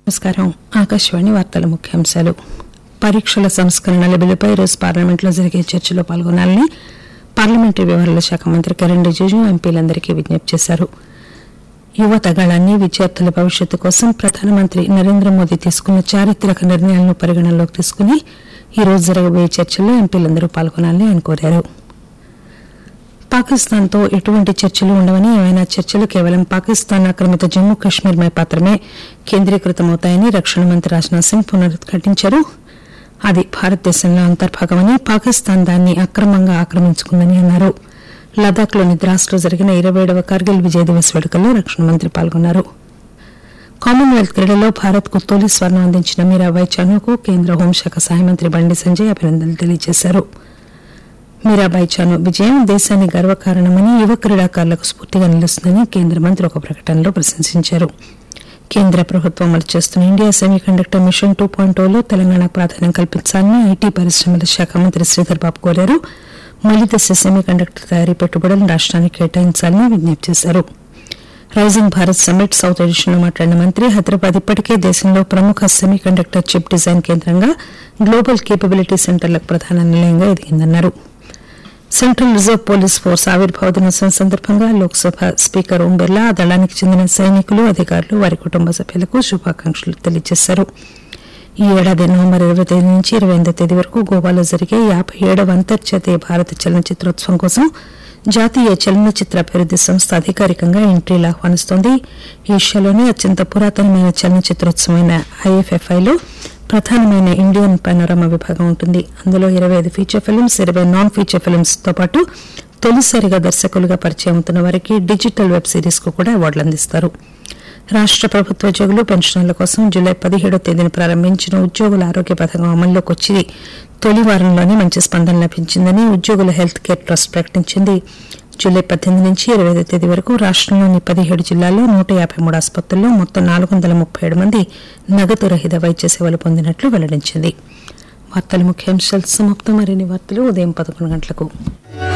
నమస్కారం ఆకాశవాణి వార్తల ముఖ్యాంశాలు పరీక్షల సంస్కరణల బిల్లుపై ఈరోజు పార్లమెంట్లో జరిగే చర్చలో పాల్గొనాలని పార్లమెంటరీ వ్యవహారాల శాఖ మంత్రి కిరణ్ రిజిజు ఎంపీలందరికీ విజ్ఞప్తి చేశారు యువత గళాన్ని విద్యార్థుల భవిష్యత్తు కోసం ప్రధానమంత్రి నరేంద్ర మోదీ తీసుకున్న చారిత్రక నిర్ణయాలను పరిగణనలోకి తీసుకుని ఈ రోజు జరగబోయే చర్చల్లో ఎంపీలందరూ పాల్గొనాలని ఆయన కోరారు పాకిస్తాన్తో ఎటువంటి చర్చలు ఉండవని ఏమైనా చర్చలు కేవలం పాకిస్తాన్ ఆక్రమిత జమ్మూ కాశ్మీర్పై మాత్రమే కేంద్రీకృతమవుతాయని రక్షణ మంత్రి రాజ్నాథ్ సింగ్ పునరుద్ఘాటించారు అది భారతదేశంలో అంతర్భాగమని పాకిస్తాన్ దాన్ని అక్రమంగా ఆక్రమించుకుందని అన్నారు లదాఖ్లోని ద్రాస్లో జరిగిన ఇరవై ఏడవ కార్గిల్ విజయ్ దివస్ వేడుకల్లో రక్షణ మంత్రి పాల్గొన్నారు కామన్వెల్త్ క్రీడలో భారత్ కు తొలి స్వర్ణం అందించిన మీరాబాయి చానుకు కేంద్ర హోంశాఖ సహాయ మంత్రి బండి సంజయ్ అభినందనలు తెలియజేశారు మీరాబాయి చాను విజయం దేశానికి గర్వకారణమని యువ క్రీడాకారులకు స్ఫూర్తిగా నిలుస్తుందని కేంద్ర మంత్రి ఒక ప్రకటనలో ప్రశంసించారు కేంద్ర ప్రభుత్వం అమలు చేస్తున్న India semiconductor mission two point లో తెలంగాణ ప్రాధాన్యం కల్పించాలని ఐటీ పరిశ్రమల శాఖ మంత్రి శ్రీధర్ బాబు కోరారు మలిదశ సెమీ కండక్టర్ తయారీ పెట్టుబడులను రాష్ట్రానికి కేటాయించాలని విజ్ఞప్తి చేశారు rising Bharat summit south edition లో మాట్లాడిన మంత్రి హైదరాబాద్ ఇప్పటికే దేశంలో ప్రముఖ సెమీ కండక్టర్ చిప్ డిజైన్ కేంద్రంగా గ్లోబల్ కేపబిలిటీ సెంటర్లకు ప్రధాన నిలయంగా ఎదిగిందన్నారు సెంట్రల్ రిజర్వ్ పోలీస్ ఫోర్స్ ఆవిర్భావ దినోత్సవం సందర్భంగా లోక్సభ స్పీకర్ ఓం బిర్లా ఆ దళానికి చెందిన సైనికులు అధికారులు వారి కుటుంబ సభ్యులకు శుభాకాంక్షలు తెలియజేశారు ఈ ఏడాది నవంబర్ ఇరవై తేదీ నుంచి ఇరవై ఎనిమిదో తేదీ వరకు గోవాలో జరిగే యాభై ఏడవ అంతర్జాతీయ భారత చలనచిత్రోత్సవం కోసం జాతీయ చలనచిత్ర అభివృద్ది సంస్థ అధికారికంగా ఎంట్రీలు ఆహ్వానిస్తోంది ఏషియాలోనే అత్యంత పురాతనమైన చలనచిత్రోత్సవమైన ఐఎఫ్ఎఫ్ఐలో ప్రధానమైన ఇండియన్ పనోరమా విభాగం ఉంటుంది అందులో ఇరవై ఐదు ఫీచర్ ఫిల్మ్స్ ఇరవై నాన్ ఫీచర్ ఫిల్మ్స్ తో పాటు తొలిసారిగా దర్శకులుగా పరిచయం అవుతున్న వారికి డిజిటల్ వెబ్ సిరీస్ కు కూడా అవార్డులు అందిస్తారు రాష్ట ప్రభుత్వ ఉద్యోగులు పెన్షనర్ల కోసం జూలై పదిహేడో తేదీన ప్రారంభించిన ఉద్యోగుల ఆరోగ్య పథకం అమల్లోకి వచ్చి తొలి వారంలోనే మంచి స్పందన లభించిందని ఉద్యోగుల హెల్త్ కేర్ ట్రస్ట్ ప్రకటించింది జూలై పద్దెనిమిది నుంచి ఇరవై ఐదో తేదీ వరకు రాష్టంలోని పదిహేడు జిల్లాల్లో నూట యాభై మూడు ఆసుపత్రుల్లో మొత్తం నాలుగు వందల ముప్పై ఏడు మంది నగదు రహిత వైద్య సేవలు పొందినట్లు వెల్లడించింది వార్తల ముఖ్యాంశాలు సమాప్తం మరిన్ని వార్తలు ఉదయం పదకొండు గంటలకు